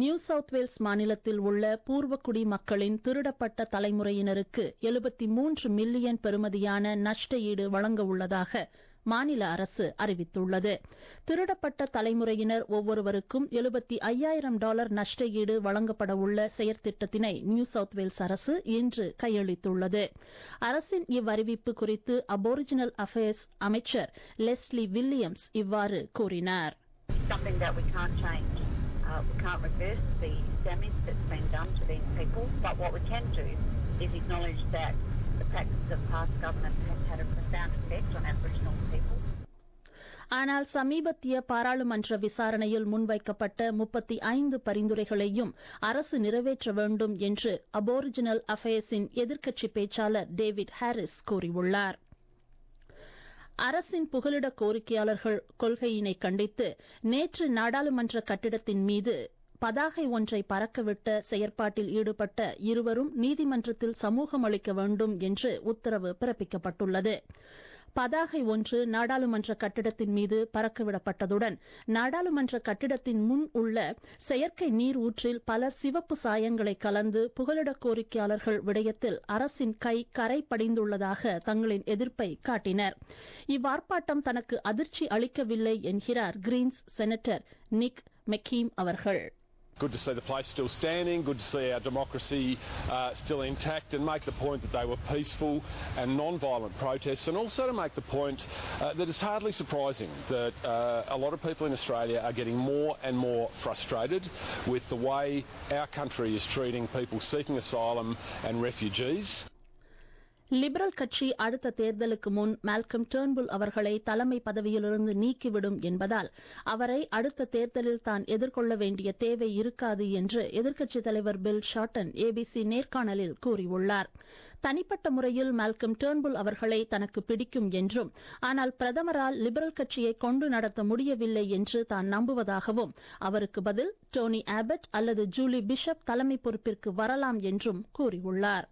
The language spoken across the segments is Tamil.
நியூ சவுத் வேல்ஸ் மாநிலத்தில் உள்ள பூர்வக்குடி மக்களின் திருடப்பட்ட தலைமுறையினருக்கு எழுபத்தி மூன்று மில்லியன் பெறுமதியான நஷ்ட ஈடு வழங்க உள்ளதாக மாநில அரசு அறிவித்துள்ளது திருடப்பட்ட தலைமுறையினர் ஒவ்வொருவருக்கும் எழுபத்தி ஐயாயிரம் டாலர் நஷ்ட ஈடு வழங்கப்பட உள்ள செயற்திட்டத்தினை நியூ சவுத் வேல்ஸ் அரசு இன்று கையளித்துள்ளது அரசின் இவ்வறிவிப்பு குறித்து அபோரிஜினல் அஃபேர்ஸ் அமைச்சர் லெஸ்லி வில்லியம்ஸ் இவ்வாறு கூறினார் something that we can't change. Uh, we can't reverse the damage that's been done to these people, but what we can do is acknowledge that the practices of past governments has had a profound effect on Aboriginal people. ஆனால் சமீபத்திய பாராளுமன்ற விசாரணையில் முன்வைக்கப்பட்ட முப்பத்தி ஐந்து பரிந்துரைகளையும் அரசு நிறைவேற்ற வேண்டும் என்று அபோரிஜினல் அஃபேர்ஸின் எதிர்க்கட்சி பேச்சாளர் டேவிட் ஹாரிஸ் கூறியுள்ளார் அரசின் புகலிட கோரிக்கையாளர்கள் கொள்கையினை கண்டித்து நேற்று நாடாளுமன்ற கட்டிடத்தின் மீது பதாகை ஒன்றை பறக்கவிட்ட செயற்பாட்டில் ஈடுபட்ட இருவரும் நீதிமன்றத்தில் சமூகம் அளிக்க வேண்டும் என்று உத்தரவு பிறப்பிக்கப்பட்டுள்ளது பதாகை ஒன்று நாடாளுமன்ற கட்டிடத்தின் மீது பறக்கவிடப்பட்டதுடன் நாடாளுமன்ற கட்டிடத்தின் முன் உள்ள செயற்கை நீர் ஊற்றில் பலர் சிவப்பு சாயங்களை கலந்து புகலிட கோரிக்கையாளர்கள் விடயத்தில் அரசின் கை கரை படிந்துள்ளதாக தங்களின் எதிர்ப்பை காட்டினர் இவ்வார்ப்பாட்டம் தனக்கு அதிர்ச்சி அளிக்கவில்லை என்கிறார் கிரீன்ஸ் செனட்டர் நிக் மெக்கீம் அவர்கள் Good to see the place still standing, good to see our democracy uh, still intact, and make the point that they were peaceful and non violent protests, and also to make the point uh, that it's hardly surprising that uh, a lot of people in Australia are getting more and more frustrated with the way our country is treating people seeking asylum and refugees. Liberal கட்சி அடுத்த தேர்தலுக்கு முன் மால்கம் டேர்ன்புல் அவர்களை தலைமை பதவியிலிருந்து நீக்கிவிடும் என்பதால் அவரை அடுத்த தேர்தலில் தான் எதிர்கொள்ள வேண்டிய தேவை இருக்காது என்று எதிர்க்கட்சித் தலைவர் பில் ஷார்டன் ஏபிசி நேர்காணலில் கூறியுள்ளார் தனிப்பட்ட முறையில் மால்கம் டேர்ன்புல் அவர்களை தனக்கு பிடிக்கும் என்றும் ஆனால் பிரதமரால் லிபரல் கட்சியை கொண்டு நடத்த முடியவில்லை என்று தான் நம்புவதாகவும் அவருக்கு பதில் டோனி ஆபட் அல்லது ஜூலி பிஷப் தலைமை பொறுப்பிற்கு வரலாம் என்றும் கூறியுள்ளார்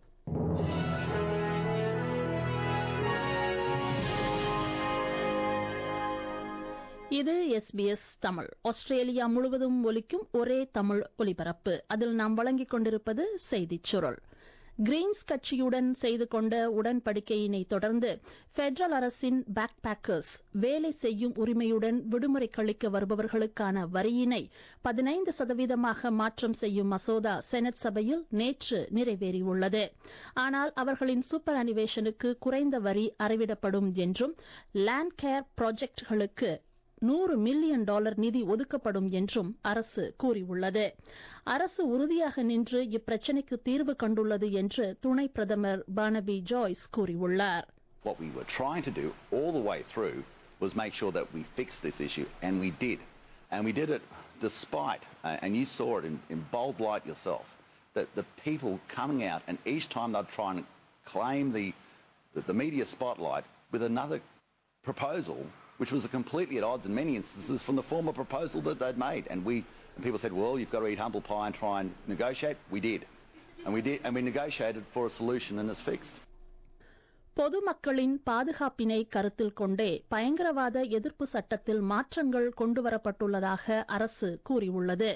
இது எஸ்பிஎஸ் தமிழ் ஆஸ்திரேலியா முழுவதும் ஒலிக்கும் ஒரே தமிழ் ஒலிபரப்பு அதில் நாம் வழங்கிக் கொண்டிருப்பது செய்திச் சுருள் கிரீன்ஸ் கட்சியுடன் செய்து கொண்ட உடன்படிக்கையினை தொடர்ந்து பெடரல் அரசின் பேக் பேக்கர்ஸ் வேலை செய்யும் உரிமையுடன் விடுமுறை கழிக்க வருபவர்களுக்கான வரியினை பதினைந்து சதவீதமாக மாற்றம் செய்யும் மசோதா செனட் சபையில் நேற்று நிறைவேறியுள்ளது ஆனால் அவர்களின் சூப்பர் அனிவேஷனுக்கு குறைந்த வரி அறிவிடப்படும் என்றும் லேண்ட் கேர் ப்ராஜெக்டுகளுக்கு நூறு மில்லியன் டாலர் நிதி ஒதுக்கப்படும் என்றும் அரசு கூறியுள்ளது அரசு உறுதியாக நின்று இப்பிரச்சினைக்கு தீர்வு கண்டுள்ளது என்று துணை பிரதமர் பானபி ஜாய்ஸ் கூறியுள்ளார் What we were trying to do all the way through was make sure that we fixed this issue, and we did. And we did it despite, uh, and you saw it in, in bold light yourself, that the people coming out and each time they'd try and claim the, the, the media spotlight with another proposal which was completely at odds in many instances from the former proposal that they'd made. And we and people said, well, you've got to eat humble pie and try and negotiate. We did. And we did and we negotiated for a solution and it's fixed. பொதுமக்களின் பாதுகாப்பினை கருத்தில் கொண்டே பயங்கரவாத எதிர்ப்பு சட்டத்தில் மாற்றங்கள் கொண்டுவரப்பட்டுள்ளதாக அரசு கூறியுள்ளது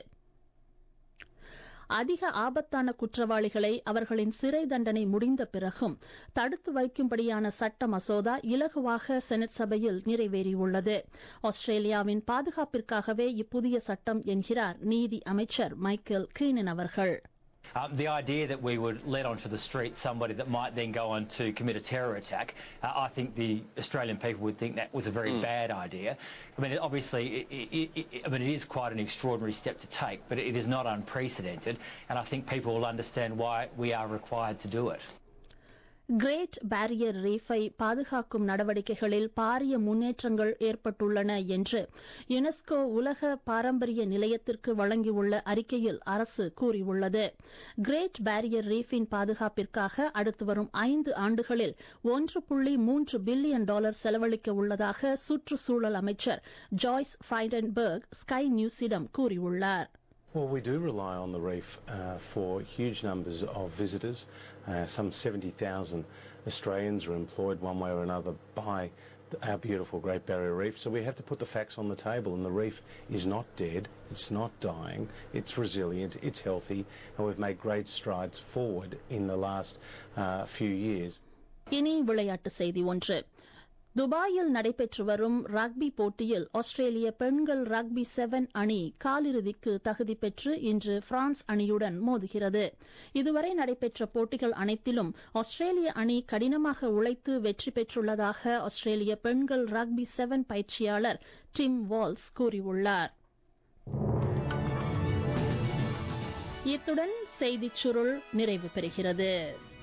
அதிக ஆபத்தான குற்றவாளிகளை அவர்களின் சிறை தண்டனை முடிந்த பிறகும் தடுத்து வைக்கும்படியான சட்ட மசோதா இலகுவாக செனட் சபையில் நிறைவேறியுள்ளது ஆஸ்திரேலியாவின் பாதுகாப்பிற்காகவே இப்புதிய சட்டம் என்கிறார் நீதி அமைச்சர் மைக்கேல் கீனன் அவர்கள் Uh, the idea that we would let onto the street somebody that might then go on to commit a terror attack, uh, I think the Australian people would think that was a very bad idea. I mean, obviously, it, it, it, I mean, it is quite an extraordinary step to take, but it is not unprecedented, and I think people will understand why we are required to do it. Great Barrier ரீஃபை பாதுகாக்கும் நடவடிக்கைகளில் பாரிய முன்னேற்றங்கள் ஏற்பட்டுள்ளன என்று யுனெஸ்கோ உலக பாரம்பரிய நிலையத்திற்கு வழங்கியுள்ள அறிக்கையில் அரசு கூறியுள்ளது கிரேட் பேரியர் ரீஃபின் பாதுகாப்பிற்காக அடுத்து வரும் ஐந்து ஆண்டுகளில் ஒன்று புள்ளி மூன்று பில்லியன் டாலர் செலவழிக்க உள்ளதாக சுற்றுச்சூழல் அமைச்சர் ஜாய்ஸ் ஃப்ரைடன்பர்க் ஸ்கை நியூஸிடம் கூறியுள்ளார் Well, we do rely on the reef uh, for huge numbers of visitors. Uh, some 70,000 Australians are employed one way or another by our beautiful Great Barrier Reef. So we have to put the facts on the table, and the reef is not dead, it's not dying, it's resilient, it's healthy, and we've made great strides forward in the last uh, few years. இனி விளையாட்டு செய்தி ஒன்று துபாயில் நடைபெற்று வரும் ரக்பி போட்டியில் ஆஸ்திரேலிய பெண்கள் ரக்பி செவன் அணி காலிறுதிக்கு தகுதி பெற்று இன்று பிரான்ஸ் அணியுடன் மோதுகிறது இதுவரை நடைபெற்ற போட்டிகள் அனைத்திலும் ஆஸ்திரேலிய அணி கடினமாக உழைத்து வெற்றி பெற்றுள்ளதாக ஆஸ்திரேலிய பெண்கள் ரக்பி செவன் பயிற்சியாளர் டிம் வால்ஸ் கூறியுள்ளார் இத்துடன் செய்திச் சுருள் நிறைவு பெறுகிறது